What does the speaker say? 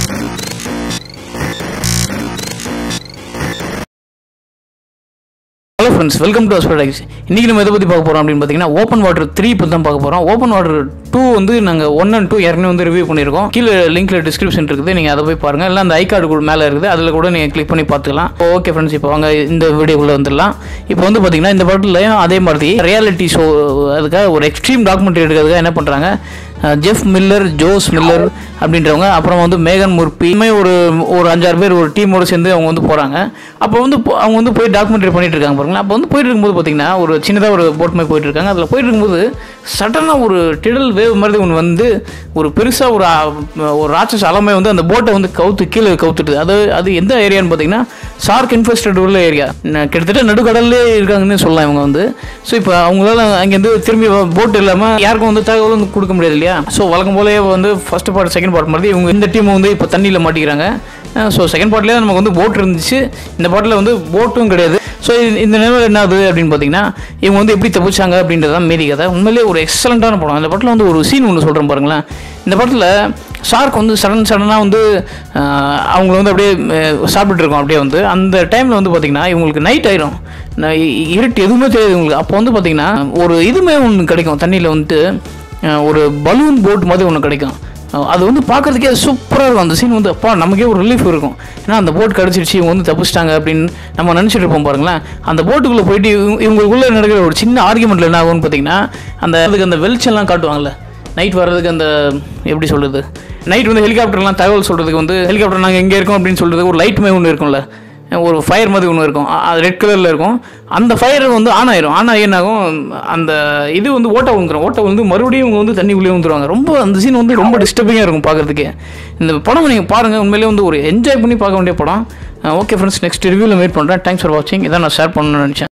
hello friends welcome to hospitals இன்றைக்கி நம்ம எதை பற்றி பார்க்க போகிறோம் அப்படின்னு பார்த்தீங்கன்னா ஓப்பன் வாட்டர் த்ரீ பற்றி தான் பார்க்க போகிறோம் ஓப்பன் வாட்டர் டூ வந்து நாங்கள் ஒன் அண்ட் டூ ஏற்கனவே வந்து ரிவ்யூ பண்ணியிருக்கோம் கீழே லிங்க்ல டிஸ்கிரிப்ஷன் இருக்குது நீங்கள் அதை போய் பாருங்கள் இல்லை அந்த ஐ கார்டு கூட மேலே இருக்குது அதில் கூட நீங்கள் கிளிக் பண்ணி பார்த்துக்கலாம் ஓகே ஃப்ரெண்ட்ஸ் இப்போ வாங்க இந்த வீடியோக்குள்ளே வந்துடலாம் இப்போ வந்து பார்த்தீங்கன்னா இந்த படத்துலையும் அதே மாதிரி ரியாலிட்டி ஷோ அதுக்காக ஒரு எக்ஸ்ட்ரீம் டாக்குமெண்ட்ரி எடுக்கிறதுக்காக என்ன பண்ணுறாங்க ஜெஃப் மில்லர் ஜோஸ் மில்லர் அப்படின்றவங்க அப்புறம் வந்து மேகன் முர்பி இதுமே ஒரு ஒரு அஞ்சாறு பேர் ஒரு டீமோடு சேர்ந்து அவங்க வந்து போகிறாங்க அப்போ வந்து போ- அவங்க வந்து போய் டாக்குமெண்ட்ரி பண்ணிட்டு இருக்காங்க பாருங்களேன் அப்போ வந்து போயிட்டு இருக்கும்போது பார்த்தீங்கன்னா ஒரு சின்னதாக ஒரு போட் மாதிரி போயிட்டு இருக்காங்க அதில் போயிட்டு இருக்கும்போது சடனாக ஒரு டிடல் வேவ் மாதிரி ஒன்று வந்து ஒரு பெருசாக ஒரு ஆ- ஒரு ராட்சஸ் அலமை வந்து அந்த போட்டை வந்து கவுத்து கீழே கவுத்துட்டு அது அது எந்த ஏரியான்னு பார்த்தீங்கன்னா ஷார்க் இன்ஃபெஸ்டட் உள்ள ஏரியா கிட்டத்தட்ட நடுக்கடல்லே இருக்காங்கன்னு சொல்லலாம் இவங்க வந்து ஸோ இப்போ அவங்களால அங்கேருந்து திரும்பி போட் இல்லாமல் யாருக்கும் வந்து தகவல் வந்து கொடுக்க முடியாது இல்லையா ஸோ வழக்கம் போலே வந்து ஃபர்ஸ்ட் பார்ட் செகண்ட் பார்ட் மாதிரி இவங்க இந்த டீம் வந்து இப்போ தண்ணியில் மாட்டிக்கிறாங்க ஸோ செகண்ட் பார்ட்லேயே நமக்கு வந்து போட் இருந்துச்சு இந்த பார்ட்டில் வந்து போட்டும் கிடையாது ஸோ இந்த நிலைமையில் என்ன ஆகுது அப்படின்னு பார்த்தீங்கன்னா இவங்க வந்து எப்படி தப்பிச்சாங்க அப்படின்றது தான் மீதி கதை உண்மையிலேயே ஒரு எக்ஸலண்ட்டான படம் இந்த படத்தில் வந்து ஒரு சீன் ஒன்று சொல்கிறேன் பாருங்களேன் இந்த படத்தில் ஷார்க் வந்து சடன் சடனாக வந்து ஆஹ், அவங்கள வந்து அப்படியே அஹ், சாப்பிட்டுட்டு இருக்கோம் அப்படியே வந்து அந்த டைமில் வந்து பார்த்திங்கன்னா இவங்களுக்கு நைட் ஆயிரும் ந- இ- இருட்டு எதுவுமே தெரியாது இவங்களுக்கு அப்போ வந்து பார்த்திங்கன்னா ஒரு இதுமே ஒன்று கிடைக்கும் தண்ணியில் வந்துட்டு அஹ், ஒரு பலூன் போட் மாதிரி ஒன்று கிடைக்கும் அஹ், அது வந்து பார்க்கறதுக்கே சூப்பராக இருக்கும் அந்த சீன் வந்து அப்பா நமக்கே ஒரு ரிலீஃப் இருக்கும் ஏன்னா அந்த போட் கிடச்சிருச்சு இவங்க வந்து தப்பிச்சிட்டாங்க அப்படின்னு நம்ம நினச்சிட்டு இருப்போம் பாருங்களேன் அந்த போட்டுக்குள்ளே போயிட்டு இவங்க- இவங்களுக்குள்ளே நடக்கிற ஒரு சின்ன ஆர்குமெண்ட்டில் என்ன ஆகும்னு பார்த்தீங்கன்னா அந்த அதுக்கு அந்த வெளிச்சம்லாம் காட்டுவாங்கல்ல நைட் வர்றதுக்கு அந்த எப்படி சொல்கிறது நைட் வந்து ஹெலிகாப்டர்லாம் தகவல் சொல்கிறதுக்கு வந்து ஹெலிகாப்டர் நாங்கள் எங்கே இருக்கோம் அப்படின்னு சொல்கிறதுக்கு ஒரு லைட் மாதிரி ஒன்று இருக்கும்ல ஒரு ஃபயர் மாதிரி ஒன்று இருக்கும் அ- அது ரெட் கலரில் இருக்கும் அந்த ஃபயர் வந்து ஆன் ஆயிரும் ஆன் ஆகி என்ன ஆகும் அந்த இது வந்து ஓட்டை விழுந்துரும் ஓட்டை வந்து மறுபடியும் இவங்க வந்து தண்ணி உள்ளே வந்துருவாங்க ரொம்ப அந்த சீன் வந்து ரொம்ப டிஸ்டர்பிங்காக இருக்கும் பார்க்கறதுக்கே இந்த படம் நீங்கள் பாருங்கள் உண்மையிலேயே வந்து ஒரு என்ஜாய் பண்ணி பார்க்க வேண்டிய படம் ஓகே ஃப்ரெண்ட்ஸ் நெக்ஸ்ட் ரிவ்யூவில் மீட் பண்ணுறேன் தேங்க்ஸ் ஃபார் வாட்சிங் இதான் நான் ஷேர் பண்ணணும்னு நினச்சேன்